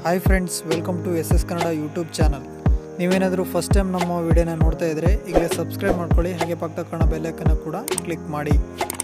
hi friends welcome to S S Kannada YouTube channel ನೀವೇನಾದರೂ first time ನಮ್ಮ ವಿಡಿಯೋನ ನೋಡ್ತಾ ಇದ್ದರೆ ಈಗಲೇ ಸಬ್ಸ್ಕ್ರೈಬ್ ಮಾಡ್ಕೊಳ್ಳಿ ಹಾಗೆ ಪಕ್ಕದ ಕಾಣೋ ಬೆಲ್ಲೈಕನ್ನು ಕೂಡ ಕ್ಲಿಕ್ ಮಾಡಿ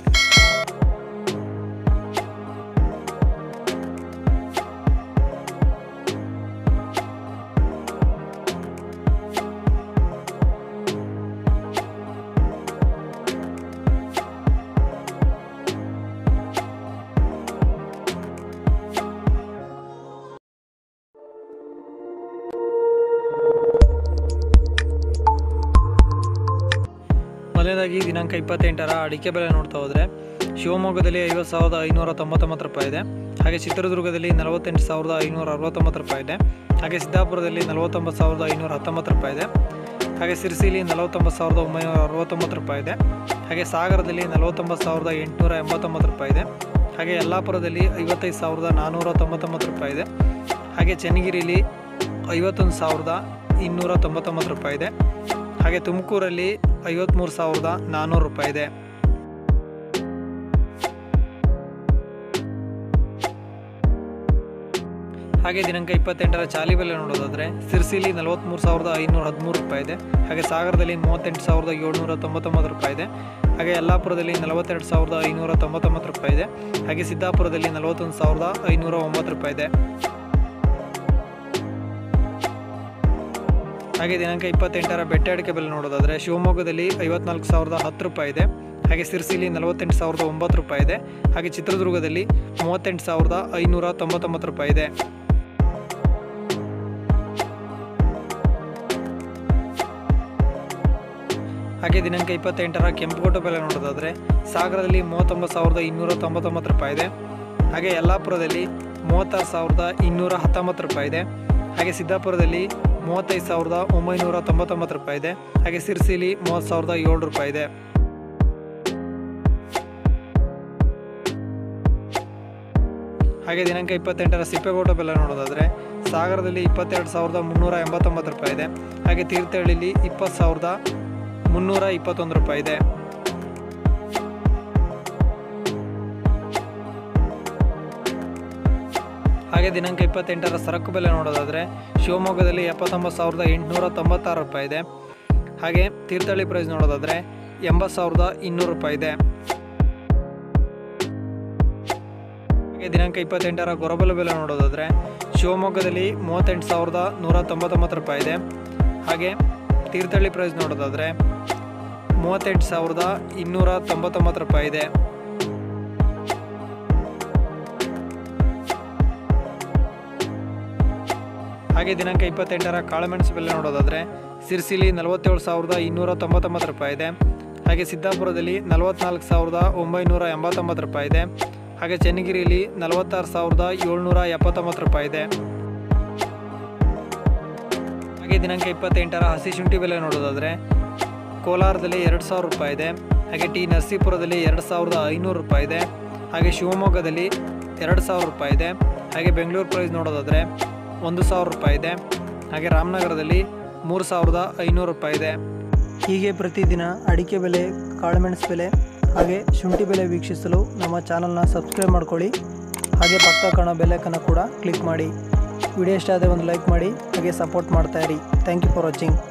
ಮೊದಲನೇದಾಗಿ ದಿನಾಂಕ ಇಪ್ಪತ್ತೆಂಟರ ಅಡಿಕೆ ಬೆಲೆ ನೋಡ್ತಾ ಹೋದರೆ ಶಿವಮೊಗ್ಗದಲ್ಲಿ ಐವತ್ತು ಸಾವಿರದ ಐನೂರ ತೊಂಬತ್ತೊಂಬತ್ತು ರೂಪಾಯಿ ಇದೆ ಹಾಗೆ ಚಿತ್ರದುರ್ಗದಲ್ಲಿ ನಲವತ್ತೆಂಟು ಸಾವಿರದ ಐನೂರ ಅರವತ್ತೊಂಬತ್ತು ರೂಪಾಯಿ ಇದೆ ಹಾಗೆ ಸಿದ್ದಾಪುರದಲ್ಲಿ ನಲವತ್ತೊಂಬತ್ತು ಸಾವಿರದ ಐನೂರ ಹತ್ತೊಂಬತ್ತು ರೂಪಾಯಿ ಇದೆ ಹಾಗೆ ಸಿರ್ಸಿಲಿ ನಲವತ್ತೊಂಬತ್ತು ಸಾವಿರದ ಒಂಬೈನೂರ ಅರವತ್ತೊಂಬತ್ತು ರೂಪಾಯಿ ಇದೆ ಹಾಗೆ ಸಾಗರದಲ್ಲಿ ನಲವತ್ತೊಂಬತ್ತು ಸಾವಿರದ ಎಂಟುನೂರ ಎಂಬತ್ತೊಂಬತ್ತು ರೂಪಾಯಿ ಇದೆ ಹಾಗೆ ಯಲ್ಲಾಪುರದಲ್ಲಿ ಐವತ್ತೈದು ಸಾವಿರದ ನಾನ್ನೂರ ತೊಂಬತ್ತೊಂಬತ್ತು ರೂಪಾಯಿ ಇದೆ ಹಾಗೆ ಚನ್ನಗಿರಿಲಿ ಐವತ್ತೊಂದು ಸಾವಿರದ ಇನ್ನೂರ ತೊಂಬತ್ತೊಂಬತ್ತು ರೂಪಾಯಿ ಇದೆ ಹಾಗೆ ತುಮಕೂರಲ್ಲಿ ಐವತ್ತ್ಮೂರು ಸಾವಿರದ ನಾನ್ನೂರು ರೂಪಾಯಿ ಇದೆ ಹಾಗೆ ದಿನಾಂಕ ಇಪ್ಪತ್ತೆಂಟರ ಚಾಲಿ ಬೆಲೆ ನೋಡೋದಾದರೆ ಸಿರ್ಸಿಲಿ ನಲವತ್ತ್ಮೂರು ಸಾವಿರದ ಐನೂರ ಹದಿಮೂರು ರೂಪಾಯಿ ಇದೆ ಹಾಗೆ ಸಾಗರದಲ್ಲಿ ಮೂವತ್ತೆಂಟು ಸಾವಿರದ ಏಳ್ನೂರ ತೊಂಬತ್ತೊಂಬತ್ತು ರೂಪಾಯಿ ಇದೆ ಹಾಗೆ ಯಲ್ಲಾಪುರದಲ್ಲಿ ನಲವತ್ತೆರಡು ಸಾವಿರದ ಐನೂರ ತೊಂಬತ್ತೊಂಬತ್ತು ರೂಪಾಯಿ ಇದೆ ಹಾಗೆ ಸಿದ್ದಾಪುರದಲ್ಲಿ ನಲವತ್ತೊಂದು ಸಾವಿರದ ಐನೂರ ಒಂಬತ್ತು ರೂಪಾಯಿ ಇದೆ ಹಾಗೆ ದಿನಾಂಕ ಇಪ್ಪತ್ತೆಂಟರ ಬೆಟ್ಟ ಅಡಿಕೆ ಬೆಲೆ ನೋಡೋದಾದರೆ ಶಿವಮೊಗ್ಗದಲ್ಲಿ ಐವತ್ನಾಲ್ಕು ಸಾವಿರದ ಹತ್ತು ರೂಪಾಯಿ ಇದೆ ಹಾಗೆ ಸಿರ್ಸಿಲಿ ನಲವತ್ತೆಂಟು ಸಾವಿರದ ಒಂಬತ್ತು ರೂಪಾಯಿ ಇದೆ ಹಾಗೆ ಚಿತ್ರದುರ್ಗದಲ್ಲಿ ಮೂವತ್ತೆಂಟು ಸಾವಿರದ ಐನೂರ ತೊಂಬತ್ತೊಂಬತ್ತು ರೂಪಾಯಿ ಇದೆ ಹಾಗೆ ದಿನಾಂಕ ಇಪ್ಪತ್ತೆಂಟರ ಕೆಂಪುಕೋಟೆ ಬೆಲೆ ನೋಡೋದಾದರೆ ಸಾಗರದಲ್ಲಿ ಮೂವತ್ತೊಂಬತ್ತು ಸಾವಿರದ ಇನ್ನೂರ ತೊಂಬತ್ತೊಂಬತ್ತು ರೂಪಾಯಿ ಇದೆ ಹಾಗೆ ಯಲ್ಲಾಪುರದಲ್ಲಿ ಮೂವತ್ತಾರು ಸಾವಿರದ ಇನ್ನೂರ ಹತ್ತೊಂಬತ್ತು ರೂಪಾಯಿ ಇದೆ ಹಾಗೆ ಸಿದ್ದಾಪುರದಲ್ಲಿ ಮೂವತ್ತೈದು ಸಾವಿರದ ಒಂಬೈನೂರ ತೊಂಬತ್ತೊಂಬತ್ತು ರೂಪಾಯಿ ಇದೆ ಹಾಗೆ ಸಿರ್ಸಿಲಿ ಮೂವತ್ತು ಸಾವಿರದ ಏಳು ರೂಪಾಯಿ ಇದೆ ಹಾಗೆ ದಿನಾಂಕ ಇಪ್ಪತ್ತೆಂಟರ ಸಿಪ್ಪೆಗೋಟು ಬೆಲೆ ನೋಡೋದಾದರೆ ಸಾಗರದಲ್ಲಿ ಇಪ್ಪತ್ತೆರಡು ಸಾವಿರದ ಮುನ್ನೂರ ಎಂಬತ್ತೊಂಬತ್ತು ರೂಪಾಯಿ ಇದೆ ಹಾಗೆ ತೀರ್ಥಹಳ್ಳಿಲಿ ಇಪ್ಪತ್ತು ಸಾವಿರದ ಮುನ್ನೂರ ಇಪ್ಪತ್ತೊಂದು ರೂಪಾಯಿ ಇದೆ ಹಾಗೆ ದಿನಾಂಕ ಇಪ್ಪತ್ತೆಂಟರ ಸರಕು ಬೆಲೆ ನೋಡೋದಾದರೆ ಶಿವಮೊಗ್ಗದಲ್ಲಿ ಎಪ್ಪತ್ತೊಂಬತ್ತು ಸಾವಿರದ ಎಂಟುನೂರ ತೊಂಬತ್ತಾರು ರೂಪಾಯಿ ಇದೆ ಹಾಗೆ ತೀರ್ಥಹಳ್ಳಿ ಪ್ರೈಸ್ ನೋಡೋದಾದರೆ ಎಂಬತ್ತು ಸಾವಿರದ ಇನ್ನೂರು ರೂಪಾಯಿ ಇದೆ ಹಾಗೆ ದಿನಾಂಕ ಇಪ್ಪತ್ತೆಂಟರ ಗೊರಬಲ ಬೆಲೆ ನೋಡೋದಾದರೆ ಶಿವಮೊಗ್ಗದಲ್ಲಿ ಮೂವತ್ತೆಂಟು ಸಾವಿರದ ನೂರ ತೊಂಬತ್ತೊಂಬತ್ತು ರೂಪಾಯಿ ಇದೆ ಹಾಗೆ ತೀರ್ಥಹಳ್ಳಿ ಪ್ರೈಸ್ ನೋಡೋದಾದರೆ ಮೂವತ್ತೆಂಟು ಸಾವಿರದ ಇನ್ನೂರ ತೊಂಬತ್ತೊಂಬತ್ತು ರೂಪಾಯಿ ಇದೆ ಹಾಗೆ ದಿನಾಂಕ ಇಪ್ಪತ್ತೆಂಟರ ಕಾಳುಮೆಣಸು ಬೆಲೆ ನೋಡೋದಾದರೆ ಸಿರ್ಸಿಲಿ ನಲವತ್ತೇಳು ಸಾವಿರದ ಇನ್ನೂರ ತೊಂಬತ್ತೊಂಬತ್ತು ರೂಪಾಯಿ ಇದೆ ಹಾಗೆ ಸಿದ್ದಾಪುರದಲ್ಲಿ ನಲವತ್ನಾಲ್ಕು ಸಾವಿರದ ಒಂಬೈನೂರ ಎಂಬತ್ತೊಂಬತ್ತು ರೂಪಾಯಿ ಇದೆ ಹಾಗೆ ಚನ್ನಗಿರಿಯಲ್ಲಿ ನಲವತ್ತಾರು ಸಾವಿರದ ಏಳ್ನೂರ ಎಪ್ಪತ್ತೊಂಬತ್ತು ರೂಪಾಯಿ ಇದೆ ಹಾಗೆ ದಿನಾಂಕ ಇಪ್ಪತ್ತೆಂಟರ ಹಸಿ ಶುಂಠಿ ಬೆಲೆ ನೋಡೋದಾದರೆ ಕೋಲಾರದಲ್ಲಿ ಎರಡು ಸಾವಿರ ರೂಪಾಯಿ ಇದೆ ಹಾಗೆ ಟಿ ನರಸೀಪುರದಲ್ಲಿ ಎರಡು ಸಾವಿರದ ಐನೂರು ರೂಪಾಯಿ ಇದೆ ಹಾಗೆ ಶಿವಮೊಗ್ಗದಲ್ಲಿ ಎರಡು ಸಾವಿರ ರೂಪಾಯಿ ಇದೆ ಹಾಗೆ ಬೆಂಗಳೂರು ಪ್ರೈಸ್ ನೋಡೋದಾದರೆ ಒಂದು ಸಾವಿರ ರೂಪಾಯಿ ಇದೆ ಹಾಗೆ ರಾಮನಗರದಲ್ಲಿ ಮೂರು ಸಾವಿರದ ಐನೂರು ರೂಪಾಯಿ ಇದೆ ಹೀಗೆ ಪ್ರತಿದಿನ ಅಡಿಕೆ ಬೆಲೆ ಕಾಳುಮೆಣಸು ಬೆಲೆ ಹಾಗೆ ಶುಂಠಿ ಬೆಲೆ ವೀಕ್ಷಿಸಲು ನಮ್ಮ ಚಾನಲ್ನ ಸಬ್ಸ್ಕ್ರೈಬ್ ಮಾಡ್ಕೊಳ್ಳಿ ಹಾಗೆ ಪಕ್ಕ ಕಾಣೋ ಬೆಲ್ಲೈಕನ್ನು ಕೂಡ ಕ್ಲಿಕ್ ಮಾಡಿ ವಿಡಿಯೋ ಇಷ್ಟ ಆದರೆ ಒಂದು ಲೈಕ್ ಮಾಡಿ ಹಾಗೆ ಸಪೋರ್ಟ್ ಮಾಡ್ತಾ ಇರಿ ಥ್ಯಾಂಕ್ ಯು ಫಾರ್ ವಾಚಿಂಗ್